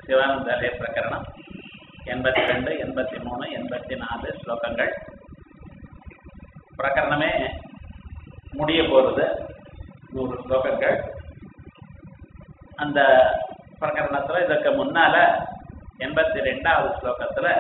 சிவானந்தாலய பிரகரணம் எண்பத்தி ரெண்டு எண்பத்தி மூணு எண்பத்தி நாலு ஸ்லோகங்கள் பிரகரணமே முடிய போகிறது நூறு ஸ்லோகங்கள் அந்த பிரகரணத்தில் இதற்கு முன்னால எண்பத்தி ரெண்டாவது ஸ்லோகத்தில்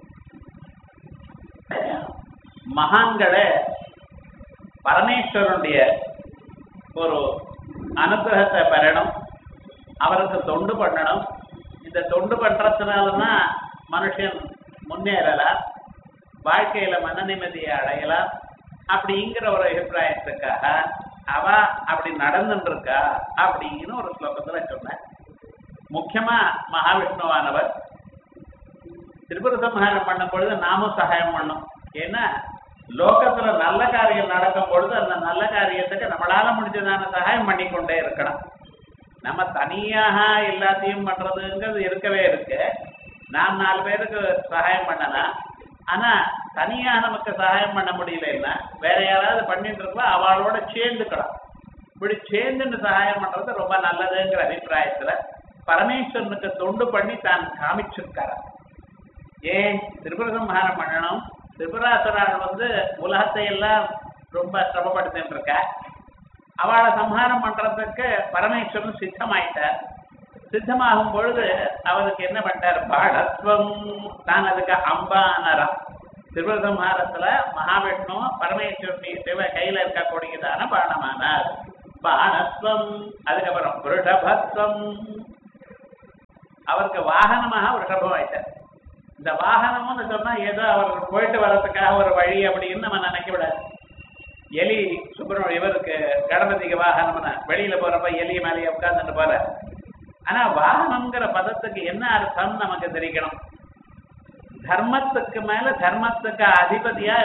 மகான்களே பரமேஸ்வரனுடைய ஒரு அனுகிரகத்தை பெறணும் அவருக்கு தொண்டு பண்ணணும் இந்த தொண்டு பண்றதுனாலதான் மனுஷன் முன்னேறலாம் வாழ்க்கையில மன நிம்மதியை அடையலாம் அப்படிங்கிற ஒரு அபிப்பிராயத்துக்காக அவ அப்படி நடந்துட்டு இருக்கா அப்படின்னு ஒரு ஸ்லோகத்துல சொன்னேன் முக்கியமா மகாவிஷ்ணுவானவர் திரிபுர சம்ஹாரம் பண்ணும் பொழுது நாமும் சகாயம் பண்ணும் ஏன்னா லோகத்துல நல்ல காரியம் நடக்கும் பொழுது அந்த நல்ல காரியத்துக்கு நம்மளால முடிஞ்சதான சகாயம் பண்ணி கொண்டே இருக்கணும் நம்ம தனியாக எல்லாத்தையும் பண்றதுங்கிறது இருக்கவே இருக்கு நான் நாலு பேருக்கு சகாயம் பண்ணலாம் ஆனா தனியா நமக்கு சகாயம் பண்ண முடியலன்னா வேற யாராவது பண்ணிட்டு இருக்கா அவளோட சேர்ந்துக்கலாம் இப்படி சேர்ந்துட்டு சகாயம் பண்றது ரொம்ப நல்லதுங்கிற அபிப்பிராயத்துல பரமேஸ்வரனுக்கு தொண்டு பண்ணி தான் காமிச்சிருக்காரு ஏன் திரிபுர சம்ஹாரம் பண்ணணும் திரிபுராசுரால் வந்து உலகத்தை எல்லாம் ரொம்ப சிரமப்படுத்திட்டு இருக்க அவளை சம்ஹாரம் பண்றதுக்கு பரமேஸ்வரன் சித்தமாயிட்டார் சித்தமாகும் பொழுது அவருக்கு என்ன பண்ணிட்டார் பாடத்வம் தான் அதுக்கு அம்பானரம் திரிபுர சம்ஹாரத்துல மகாவிஷ்ணு பரமேஸ்வரனுடைய சிவ கையில இருக்கக்கூடியதான பானமானார் பானத்வம் அதுக்கப்புறம் புருஷபத்வம் அவருக்கு வாகனமாக ரிஷபம் ஆயிட்டார் இந்த வாகனம்னு சொன்னா ஏதோ அவர் போயிட்டு வர்றதுக்காக ஒரு வழி அப்படின்னு நம்ம நினைக்க விடாது எலி சுப்பிரமணிய இவருக்கு கணபதிக்கு வாகனம்னா வெளியில போறப்ப எலி மேலேயே உட்கார்ந்துட்டு போற ஆனா வாகனம்ங்கிற பதத்துக்கு என்ன அர்த்தம் நமக்கு தெரிவிக்கணும் தர்மத்துக்கு மேல தர்மத்துக்கு அதிபதியா